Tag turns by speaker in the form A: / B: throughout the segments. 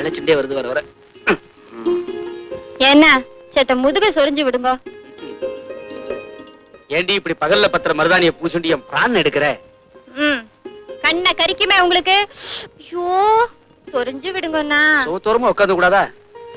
A: இழைச்சுட்டே வருது வர வர
B: என்ன சேத்த முதுக சொரிஞ்சு விடுங்க
A: ஏண்டி இப்படி பகல்ல பத்திர மருதானிய பூசுண்டி என் பிரான் எடுக்கிற
B: ம் கண்ணை கரிக்குமே உங்களுக்கு ஐயோ சொரிஞ்சு விடுங்கண்ணா
A: சோத்தோரமா உட்காந்து கூடாதா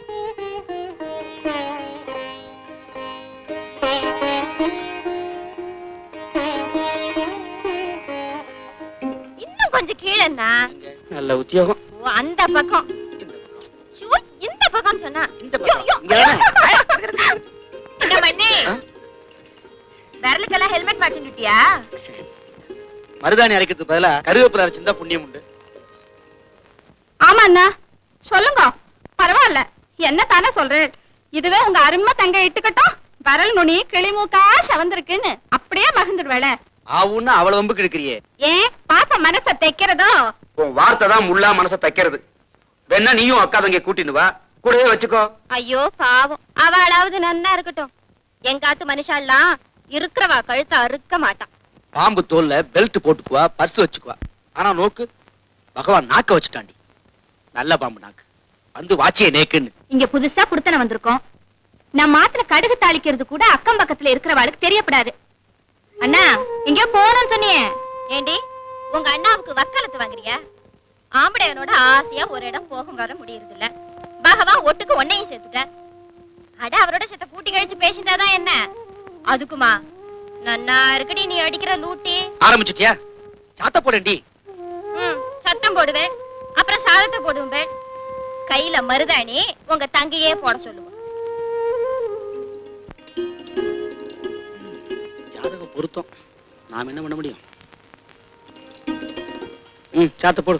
B: இன்னும் கொஞ்சம் கீழேண்ணா
A: நல்ல உத்தியோகம்
B: ஓ, அந்த பக்கம் ஐயோ, இந்த பக்கம் சொன்னா
A: இந்த பக்கம்.
B: ஐயோ,
A: இங்க
B: ஐயோ.
A: தானே?
B: என்ன பண்ணி
A: ஆ?
B: விரலுக்கெல்லாம் ஹெல்மெட் மாட்டின்னுட்டியா
A: மருதாணி அரைக்கிறதுக்கு பதிலா கருவேப்பிலை அரைச்சிருந்தா புண்ணியம் உண்டு
C: ஆமா அண்ணா சொல்லுங்க பரவாயில்ல என்ன தானே சொல்றேன் இதுவே உங்க அருமை தங்க இட்டுக்கட்டும் வரல் நுனி கிளிமூக்கா செவந்திருக்குன்னு அப்படியே மகிழ்ந்துடுவேல
A: ஆவுன்னா அவ்வளவு வம்புக்கு எடுக்கிறியே
C: ஏன் பாசம் மனச தைக்கிறதோ
A: உன் வார்த்தை தான் முள்ளா மனசை தைக்கிறது வேணா நீயும் அக்கா தங்க கூட்டின்னு வா கூடவே வச்சுக்கோ
B: ஐயோ பாவம் அவளாவது நன்னா இருக்கட்டும் எங்காத்து மனுஷாலாம் இருக்கிறவா கழுத்த அறுக்க மாட்டான்
A: பாம்பு தோல்ல பெல்ட் போட்டுக்குவா பர்ஸ் வச்சுக்குவா ஆனா நோக்கு பகவான் நாக்க வச்சுட்டாண்டி நல்ல பாம்பு நாக்கு வந்து வாச்சிய நேக்குன்னு
C: இங்க புதுசா குடுத்தன வந்திருக்கோம் நான் மாத்திர கடுகு தாளிக்கிறது கூட அக்கம் பக்கத்துல இருக்கிறவாளுக்கு தெரியப்படாது அண்ணா எங்க போகணும்னு சொன்னியே
B: ஏண்டி உங்க அண்ணாவுக்கு வக்காலத்து வாங்குறியா ஆம்படையனோட ஆசையா ஒரு இடம் போகும் வர முடியறது இல்ல பகவான் ஒட்டுக்கு ஒன்னையும் சேர்த்துட்ட அட அவரோட செத்த கூட்டி கழிச்சு பேசிட்டாதான் என்ன அதுக்குமா நன்னா இருக்குடி நீ அடிக்கிற லூட்டி
A: ஆரம்பிச்சிட்டியா சாத்த போடண்டி
B: ம், சத்தம் போடுவேன் அப்புறம் சாதத்தை போடுவேன் கையில மருதாணி உங்க தங்கையே போட சொல்லுவோம்
A: ஜாதகம் பொருத்தம் நாம என்ன பண்ண முடியும் ம் சாத்த போடு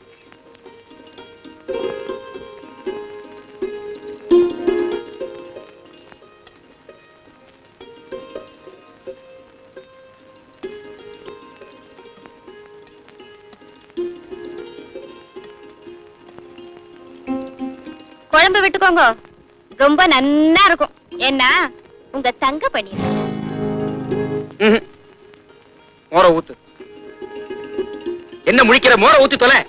B: குழம்பு விட்டுக்கோங்க ரொம்ப நன்னா இருக்கும் என்ன உங்க தங்க பணியர்
A: ம்ஹும். மோர ஊத்து என்ன முழிக்கிற மோர ஊத்தி தொலை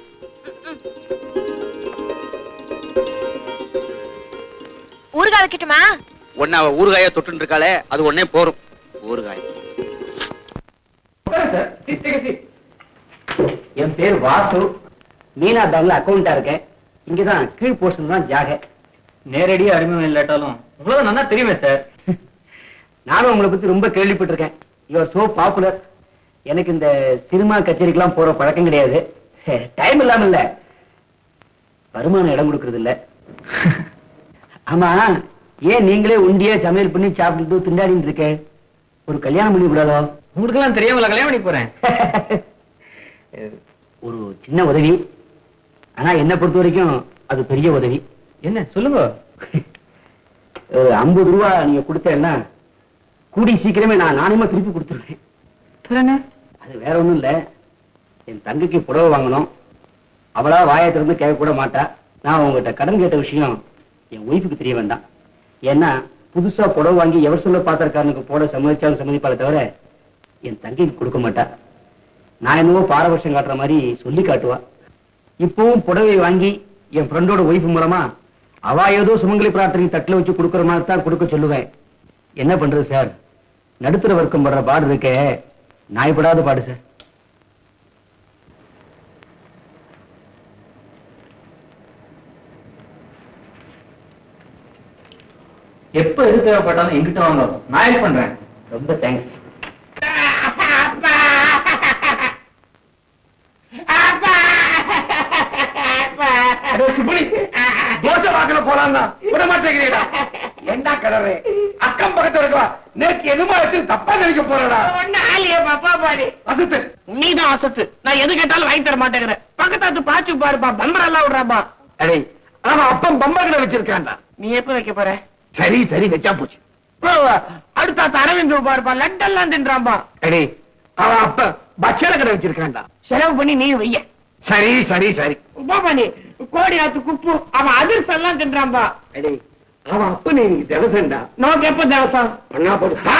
B: ஊறுகாய் வைக்கட்டுமா
A: ஒன்னு அவ ஊறுகாய தொட்டு இருக்காளே அது ஒன்னே போரும் ஊறுகாய்
D: என் பேர் வாசு மீனா பேங்க்ல அக்கௌண்டா இருக்கேன் இங்கதான் கீழ் போர்ஷன் தான் ஜாக நேரடியா அறிமுகம் இல்லாட்டாலும் உங்களுக்கு நல்லா தெரியுமே சார் நானும் உங்களை பத்தி ரொம்ப கேள்விப்பட்டிருக்கேன் யூஆர் சோ பாப்புலர் எனக்கு இந்த சினிமா கச்சேரிக்கெல்லாம் போற பழக்கம் கிடையாது டைம் இல்லாம இல்ல வருமானம் இடம் கொடுக்கறது இல்ல ஆமா ஏன் நீங்களே உண்டியே சமையல் பண்ணி சாப்பிட்டு திண்டாடிட்டு இருக்க ஒரு கல்யாணம் பண்ணி கூடாதோ உங்களுக்கு எல்லாம் தெரியாமல கல்யாணம் பண்ணி போறேன் ஒரு சின்ன உதவி ஆனா என்ன பொறுத்த வரைக்கும் அது பெரிய உதவி என்ன சொல்லுங்க ஒரு ஐம்பது ரூபா நீங்க கொடுத்தேன்னா கூடி சீக்கிரமே நான் நாணயமா திருப்பி கொடுத்துருவேன் அது வேற ஒண்ணும் இல்ல என் தங்கைக்கு புடவை வாங்கணும் அவளா வாயை திறந்து கேட்க கூட மாட்டா நான் உங்ககிட்ட கடன் கேட்ட விஷயம் என் ஒய்ஃபுக்கு தெரிய வேண்டாம் ஏன்னா புதுசா புடவை வாங்கி எவர் சொல்ல பாத்திரக்காரனுக்கு போட சம்மதிச்சாலும் சம்மதிப்பாளே தவிர என் தங்கைக்கு கொடுக்க மாட்டா நான் என்னவோ பாரபட்சம் காட்டுற மாதிரி சொல்லி காட்டுவா இப்பவும் புடவை வாங்கி என் ஃப்ரெண்டோட ஒய்ஃப் மூலமா அவ ஏதோ சுமங்கலி பிரார்த்தனை தட்டுல வச்சு கொடுக்கற மாதிரி தான் கொடுக்க சொல்லுவேன் என்ன பண்றது சார் நடுத்தர வர்க்கம் படுற பாடு இருக்கே நாய்படாத பாடு சார் எப்ப எது தேவைப்பட்டாலும் எங்கிட்ட வாங்க நான் ஹெல்ப் பண்றேன் ரொம்ப தேங்க்ஸ்
E: தோசை வாக்கில போலாம் விட மாட்டேங்கிறீடா என்ன கடறே அக்கம் பக்கத்துல இருக்கா நேற்று என்னமோ தப்பா நினைக்க போறடா அசத்து
D: நீதான் அசத்து நான் எது கேட்டாலும் வாங்கி தர மாட்டேங்கிறேன் பக்கத்தாத்து பாச்சு பாருப்பா பம்பர் எல்லாம் விடுறாப்பா
E: அடே அவன் அப்பம் பம்பகட வச்சிருக்கான்டா
D: நீ எப்ப வைக்க போற
E: சரி சரி வச்சா போச்சு
D: அடுத்த அரவிந்த் பாருப்பா லட்டெல்லாம் தின்றான்பா
E: அடே அவன் அப்ப பட்சண கடை வச்சிருக்கான்டா
D: செலவு பண்ணி நீ வைய
E: சரி சரி சரி
D: பாப்பா நீ கோடி ஆத்து குப்பு அவன் அதிர்ஷ்டம் எல்லாம் தின்றான்பா
E: அடே அவன் அப்ப நீ திவசம்டா
D: நோக்கு எப்ப தேவசம்
E: அண்ணா போடு ஆ!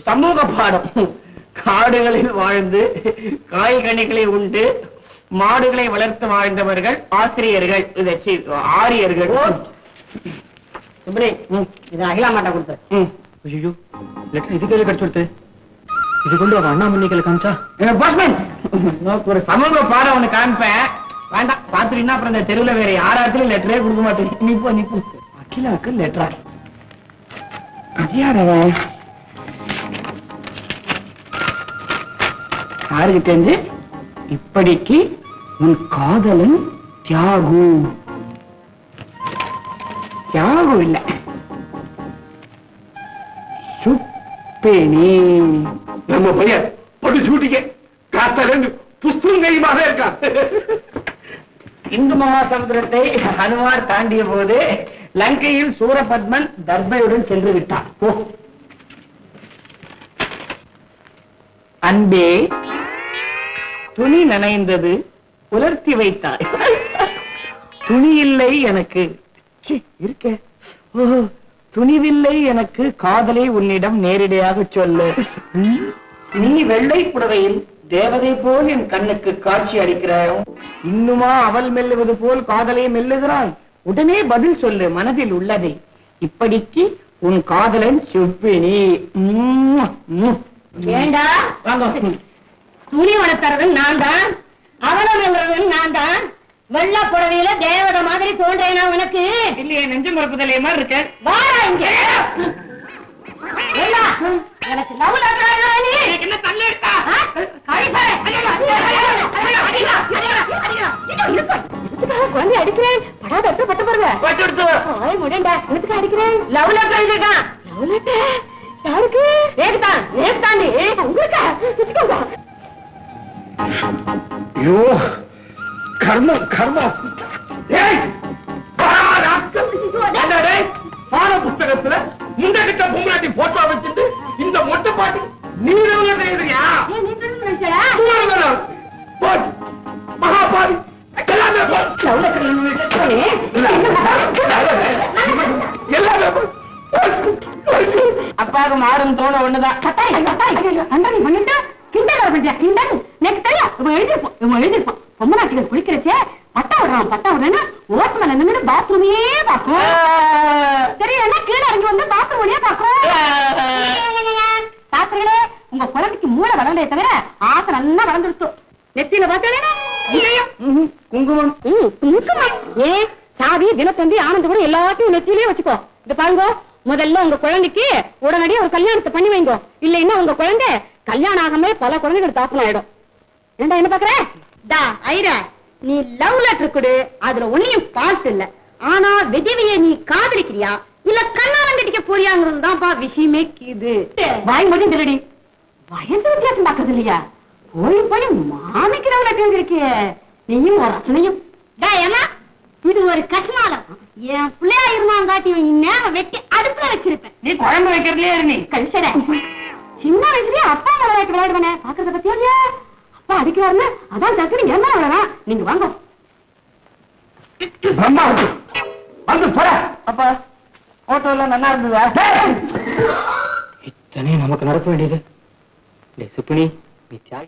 D: சமூக பாடம் காடுகளில் வாழ்ந்து காய்கனிகளை உண்டு மாடுகளை வளர்த்து வாழ்ந்தவர்கள் ஆசிரியர்கள் இதை சி- ஆரியர்கள் சுப்ரி இது அகிலா மாட்டா கொடுத்தேன்
A: ஐயோ லெட்டர் இது கையில கிடைச்சு கொடுத்து இது கொண்டு அவன் அண்ணாமணிகளை காமிச்சா
D: நோக்கு ஒரு சமூக பாடம் ஒண்ணு காமிப்பேன் வேண்டாம் பாத்துட்டீங்கன்னா அப்புறம் இந்த தெருவுல வேற யாராச்சும் லெட்டரே கொடுக்க மாட்டேன் நீ போ நீ போ அகிலாவுக்கு லெட்டரா யாரவன் யாருக்கு தெரிஞ்சு இப்படிக்கு உன் காதலன் தியாகு தியாகு இல்ல சுப்பேனி
E: நம்ம பையன் பொடி சூட்டிக்க காத்தால இருந்து புஸ்தகம் கையுமாக இருக்கான்
D: இந்து மகாசமுத்திரத்தை ஹனுமார் தாண்டிய போது லங்கையில் சூரபத்மன் தர்பையுடன் சென்று விட்டான் போ அன்பே துணி நனைந்தது உலர்த்தி வைத்தாய் துணி இல்லை எனக்கு ச்சீ, இருக்கே ஓஹோ துணிவில்லை எனக்கு காதலை உன்னிடம் நேரடியாக சொல்லு ம், நீ வெள்ளை புடவையில் தேவதை போல் என் கண்ணுக்கு காட்சி அளிக்கிறாய் இன்னுமா அவள் மெல்லுவது போல் காதலை மெல்லுகிறாய் உடனே பதில் சொல்லு மனதில் உள்ளதை இப்படிக்கு உன் காதலன் சுப்பினி உம், உம்.
C: ஏண்டா
D: வாங்க
C: துணி வளர்த்துறவன் நான் தான் அவலம் நான் தான் வெள்ள புடவையில தேவதை மாதிரி தோன்றேனா உனக்கு
D: இல்லையே நெஞ்சு மறுப்புதலைய மாதிரி இருக்க
C: வாடா இங்க ஏண்டா, எனக்கு லவ் லெட்டர் நீ
D: என்ன தள்ள இருக்கா
C: ஆ? அடிப்பாரு. ஐயோ, ஐயோ, ஐயோ, ஐயோ, அடிடா, அடிடா, அடிடா. இதோ இருப்பா. இதுக்காக குழந்தை அடிக்கிறேன் படாத அத்தை பட்ட போறத
D: வச்சுடுத்து
C: ஓய் முடண்டா உனக்கு அடிக்கிறேன் லவ் லெட்டர் எழுதிருக்கான் லவ் லெட்டர் யாருக்கு நேக்கு தான் நேக்கு தாண்டி உங்களுக்கு வச்சுக்கோங்க
E: ஐயோ கர்மம் கர்மம் ஏய் பாரா, ராஸ்கல். ஏண்டா டேய், பாட புஸ்தகத்துல இந்த கிட்ட பொங்கலாட்டி போட்டோ வச்சுட்டு இந்த மொட்டை பாட்டி நீ எவ்வளவு எழுதுறியா
C: ஏன் நீ சொல்லு நினைச்சா
E: தூரம் போச்சு மகாபாவி எல்லாமே போச்சு.
C: லவ் லெட்டர்
E: எல்லாமே போச்சு. போச்சு. போச்சு.
D: அப்பாவுக்கு மாறும் தோண ஒண்ணுதான்
C: கட்டாயம் கட்டாயம் அண்டா நீ பண்ணிட்டு கிண்டல் வர பண்றியா கிண்டல் எனக்கு தெரியும் இவன் எழுதிருப்பான் இவன் எழுதிருப்பான் பொம்மை நாட்டிகள் குளிக்கிறச்சே பட்டா விடுறான் பட்டா விடுறேன்னா ஓட்டு மேல நின்று பாத்ரூமே பாக்கும் தெரியும் என்ன கீழே இறங்கி வந்து பாத்ரூம் வழியா பாக்கும் சாஸ்திரங்களே உங்க குழந்தைக்கு மூளை வளர்ந்தே தவிர ஆசை நல்லா வளர்ந்துருச்சு நெத்தியில பார்த்தேன்னா
D: குங்குமம்
C: குங்குமம் ஏ சாவி தினத்தந்தி ஆனந்தபுரம் எல்லாத்தையும் நெத்தியிலே வச்சுக்கோ இது பாருங்க முதல்ல உங்க குழந்தைக்கு உடனடியே ஒரு கல்யாணத்தை பண்ணி வைங்க இல்லைன்னா உங்க குழந்தை கல்யாணம் ஆகாம பல குழந்தைகள் தாப்பனம் ஆயிடும் ஏண்டா என்ன பாக்குற டா ஐரா நீ லவ் லெட்டர் கொடு அதுல ஒன்னையும் ஃபால்ட் இல்ல ஆனா விதவிய நீ காதலிக்கிறியா இல்ல கண்ணாலம் கட்டிக்க போறியாங்கிறது தான்ப்பா விஷயமே இது வாய் மட்டும் திருடி வயசு வித்தியாசம் பாக்குறது இல்லையா போய் போய் மாமிக்கு லவ் லெட்டர் இருக்கிய நீயும் ஒரு ரசனையும் டா ஏமா இது ஒரு கஷ்மாலம் என் பிள்ளையா இருந்தாங்காட்டி இந்நேரம் வெட்டி அடுப்புல வச்சிருப்பேன்
D: நீ குழம்பு வைக்கிறதுலயே இரு நீ
C: கழிச்சட சின்ன வயசுலயே அப்பா அம்மா விளையாட்டு விளையாடுவானே பாக்குறத பத்தியா இல்லையா அப்பா அடிக்கிறாருன்னு அதான் டக்குனு என்ன விளையாடலாம் நீங்க வாங்க
E: பிரம்மா வந்து போற
D: அப்பா போட்டோ எல்லாம் நல்லா இருந்ததா
A: இத்தனையும் நமக்கு நடக்க வேண்டியது டேய் சுப்பினி நீ தியாகி